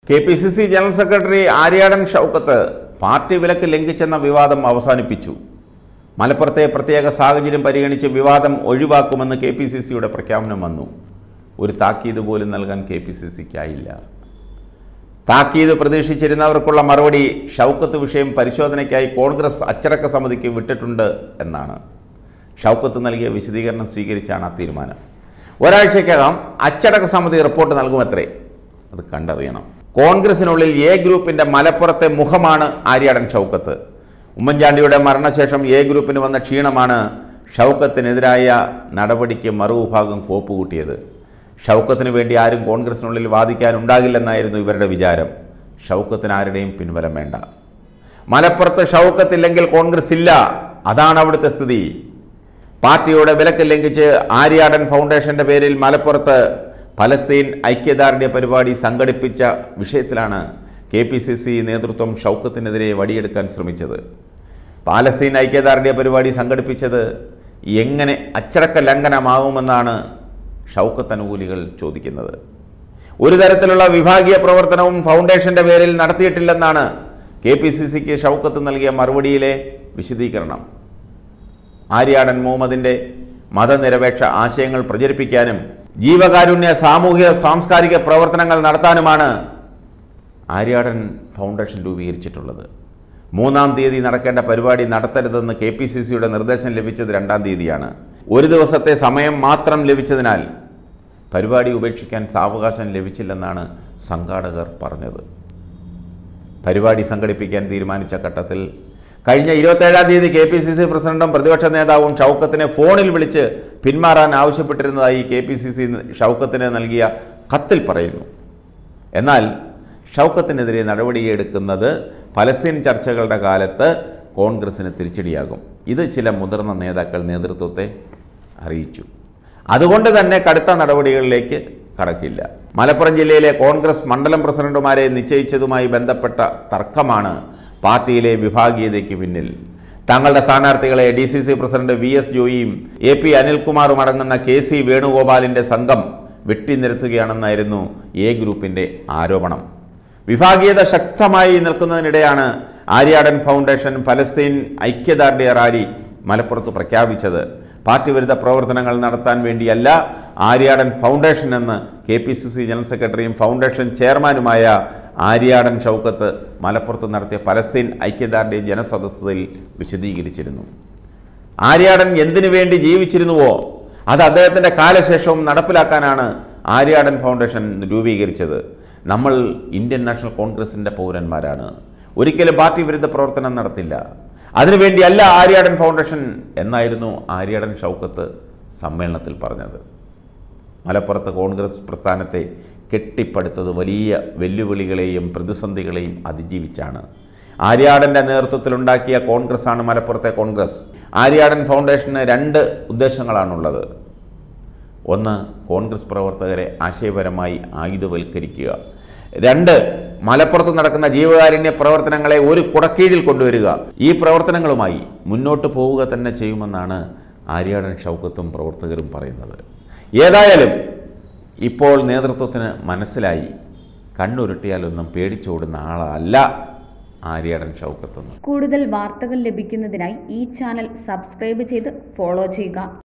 K P C C general secretary Aryadan Shoukath party വിലക്ക് ലംഘിച്ചെന്ന വിവാദം അവസാനിപ്പിച്ചു മലപ്പുറത്തെ പ്രത്യേക സാഹചര്യം പരിഗണിച്ച് വിവാദം ഒഴിവാക്കുമെന്ന് കെ പി സി സിയുടെ പ്രഖ്യാപനം വന്നു ഒരു താക്കീത് പോലും നൽകാൻ കെ പി സി സിക്കായില്ല താക്കീത് പ്രതീക്ഷിച്ചിരുന്നവർക്കുള്ള മറുപടി ഷൗക്കത്ത് വിഷയം പരിശോധനയ്ക്കായി കോൺഗ്രസ് അച്ചടക്ക സമിതിക്ക് വിട്ടിട്ടുണ്ട് എന്നാണ് ഷൗക്കത്ത് നൽകിയ വിശദീകരണം സ്വീകരിച്ചാണ് ആ തീരുമാനം ഒരാഴ്ചയ്ക്കകം അച്ചടക്ക സമിതി റിപ്പോർട്ട് നൽകുമത്രേ അത് കണ്ടറിയണം കോൺഗ്രസിനുള്ളിൽ എ ഗ്രൂപ്പിന്റെ മലപ്പുറത്തെ മുഖമാണ് ആര്യാടൻ ഷൗക്കത്ത് ഉമ്മൻചാണ്ടിയുടെ മരണശേഷം എ ഗ്രൂപ്പിന് വന്ന ക്ഷീണമാണ് ഷൗക്കത്തിനെതിരായ നടപടിക്ക് മറുവിഭാഗം കോപ്പുകൂട്ടിയത് ഷൗക്കത്തിന് വേണ്ടി ആരും കോൺഗ്രസിനുള്ളിൽ വാദിക്കാനുണ്ടാകില്ലെന്നായിരുന്നു ഇവരുടെ വിചാരം ഷൗക്കത്തിന് ആരുടെയും പിൻബലം വേണ്ട മലപ്പുറത്ത് ഷൗക്കത്തില്ലെങ്കിൽ കോൺഗ്രസ് ഇല്ല അതാണ് അവിടുത്തെ സ്ഥിതി പാർട്ടിയുടെ വിലക്ക് ലംഘിച്ച് ആര്യാടൻ ഫൗണ്ടേഷന്റെ പേരിൽ മലപ്പുറത്ത് പലസ്തീൻ ഐക്യദാർഢ്യ പരിപാടി സംഘടിപ്പിച്ച വിഷയത്തിലാണ് കെ പി സി സി നേതൃത്വം ഷൗക്കത്തിനെതിരെ വടിയെടുക്കാൻ ശ്രമിച്ചത് പാലസ്തീൻ ഐക്യദാർഢ്യ പരിപാടി സംഘടിപ്പിച്ചത് എങ്ങനെ അച്ചടക്ക ലംഘനമാകുമെന്നാണ് ഷൗക്കത്ത് അനുകൂലികൾ ചോദിക്കുന്നത് ഒരു തരത്തിലുള്ള വിഭാഗീയ പ്രവർത്തനവും ഫൗണ്ടേഷന്റെ പേരിൽ നടത്തിയിട്ടില്ലെന്നാണ് കെ പി സി സിക്ക് ഷൗക്കത്ത് നൽകിയ മറുപടിയിലെ വിശദീകരണം ആര്യാടൻ മുഹമ്മദിൻ്റെ മതനിരപേക്ഷ ആശയങ്ങൾ പ്രചരിപ്പിക്കാനും ജീവകാരുണ്യ സാമൂഹ്യ സാംസ്കാരിക പ്രവർത്തനങ്ങൾ നടത്താനുമാണ് ആര്യാടൻ ഫൗണ്ടേഷൻ രൂപീകരിച്ചിട്ടുള്ളത് മൂന്നാം തീയതി നടക്കേണ്ട പരിപാടി നടത്തരുതെന്ന് കെ പി സി സിയുടെ നിർദ്ദേശം ലഭിച്ചത് രണ്ടാം തീയതിയാണ് ഒരു ദിവസത്തെ സമയം മാത്രം ലഭിച്ചതിനാൽ പരിപാടി ഉപേക്ഷിക്കാൻ സാവകാശം ലഭിച്ചില്ലെന്നാണ് സംഘാടകർ പറഞ്ഞത് പരിപാടി സംഘടിപ്പിക്കാൻ തീരുമാനിച്ച ഘട്ടത്തിൽ കഴിഞ്ഞ ഇരുപത്തേഴാം തീയതി കെ പി സി സി പ്രസിഡന്റും പ്രതിപക്ഷ നേതാവും ഷൗക്കത്തിനെ ഫോണിൽ വിളിച്ച് പിന്മാറാൻ ആവശ്യപ്പെട്ടിരുന്നതായി കെ പി സി സി ഷൗക്കത്തിന് നൽകിയ കത്തിൽ പറയുന്നു എന്നാൽ ഷൗക്കത്തിനെതിരെ നടപടിയെടുക്കുന്നത് പലസ്തീൻ ചർച്ചകളുടെ കാലത്ത് കോൺഗ്രസിന് തിരിച്ചടിയാകും ഇത് ചില മുതിർന്ന നേതാക്കൾ നേതൃത്വത്തെ അറിയിച്ചു അതുകൊണ്ട് തന്നെ കടുത്ത നടപടികളിലേക്ക് കടക്കില്ല മലപ്പുറം ജില്ലയിലെ കോൺഗ്രസ് മണ്ഡലം പ്രസിഡന്റുമാരെ നിശ്ചയിച്ചതുമായി ബന്ധപ്പെട്ട തർക്കമാണ് പാർട്ടിയിലെ വിഭാഗീയതയ്ക്ക് പിന്നിൽ തങ്ങളുടെ സ്ഥാനാർത്ഥികളെ D C C president V S ജോയിയും എ പി അനിൽകുമാറും അടങ്ങുന്ന കെ സി വേണുഗോപാലിന്റെ സംഘം വെട്ടിനിരത്തുകയാണെന്നായിരുന്നു എ ഗ്രൂപ്പിന്റെ ആരോപണം വിഭാഗീയത ശക്തമായി നിൽക്കുന്നതിനിടെയാണ് ആര്യാടൻ ഫൗണ്ടേഷൻ പലസ്തീൻ ഐക്യദാർഢ്യ റാലി മലപ്പുറത്ത് പ്രഖ്യാപിച്ചത് പാർട്ടി വിരുദ്ധ പ്രവർത്തനങ്ങൾ നടത്താൻ വേണ്ടിയല്ല ആര്യാടൻ ഫൗണ്ടേഷൻ എന്ന് K P C C general സെക്രട്ടറിയും ഫൗണ്ടേഷൻ ചെയർമാനുമായ ആര്യാടൻ ഷൗക്കത്ത് മലപ്പുറത്ത് നടത്തിയ പലസ്തീൻ ഐക്യദാർഢ്യ ജനസദസ്സയിൽ വിശദീകരിച്ചിരുന്നു ആര്യാടൻ എന്തിനു വേണ്ടി ജീവിച്ചിരുന്നുവോ അത് അദ്ദേഹത്തിൻ്റെ കാലശേഷവും നടപ്പിലാക്കാനാണ് ആര്യാടൻ ഫൗണ്ടേഷൻ രൂപീകരിച്ചത് നമ്മൾ ഇന്ത്യൻ നാഷണൽ കോൺഗ്രസിൻ്റെ പൗരന്മാരാണ് ഒരിക്കലും പാർട്ടി വിരുദ്ധ പ്രവർത്തനം നടത്തില്ല അതിനുവേണ്ടിയല്ല ആര്യാടൻ ഫൗണ്ടേഷൻ എന്നായിരുന്നു ആര്യാടൻ ഷൗക്കത്ത് സമ്മേളനത്തിൽ പറഞ്ഞത് മലപ്പുറത്ത് കോൺഗ്രസ് പ്രസ്ഥാനത്തെ കെട്ടിപ്പടുത്തത് വലിയ വെല്ലുവിളികളെയും പ്രതിസന്ധികളെയും അതിജീവിച്ചാണ് ആര്യാടൻ്റെ നേതൃത്വത്തിലുണ്ടാക്കിയ കോൺഗ്രസ്സാണ് മലപ്പുറത്തെ കോൺഗ്രസ് ആര്യാടൻ ഫൗണ്ടേഷന് രണ്ട് ഉദ്ദേശങ്ങളാണുള്ളത് ഒന്ന് കോൺഗ്രസ് പ്രവർത്തകരെ ആശയപരമായി ആയുധവൽക്കരിക്കുക രണ്ട് മലപ്പുറത്ത് നടക്കുന്ന ജീവകാരുണ്യ പ്രവർത്തനങ്ങളെ ഒരു കുടക്കീഴിൽ കൊണ്ടുവരിക ഈ പ്രവർത്തനങ്ങളുമായി മുന്നോട്ട് പോവുക തന്നെ ചെയ്യുമെന്നാണ് ആര്യാടൻ ഷൗക്കത്തും പ്രവർത്തകരും പറയുന്നത് ഏതായാലും ഇപ്പോൾ നേതൃത്വത്തിന് മനസ്സിലായി കണ്ണുരുട്ടിയാലൊന്നും പേടിച്ചോടുന്ന ആളല്ല ആര്യാടൻ ഷൗക്കത്തെന്ന് കൂടുതൽ വാർത്തകൾ ലഭിക്കുന്നതിനായി ഈ ചാനൽ സബ്സ്ക്രൈബ് ചെയ്ത് ഫോളോ ചെയ്യുക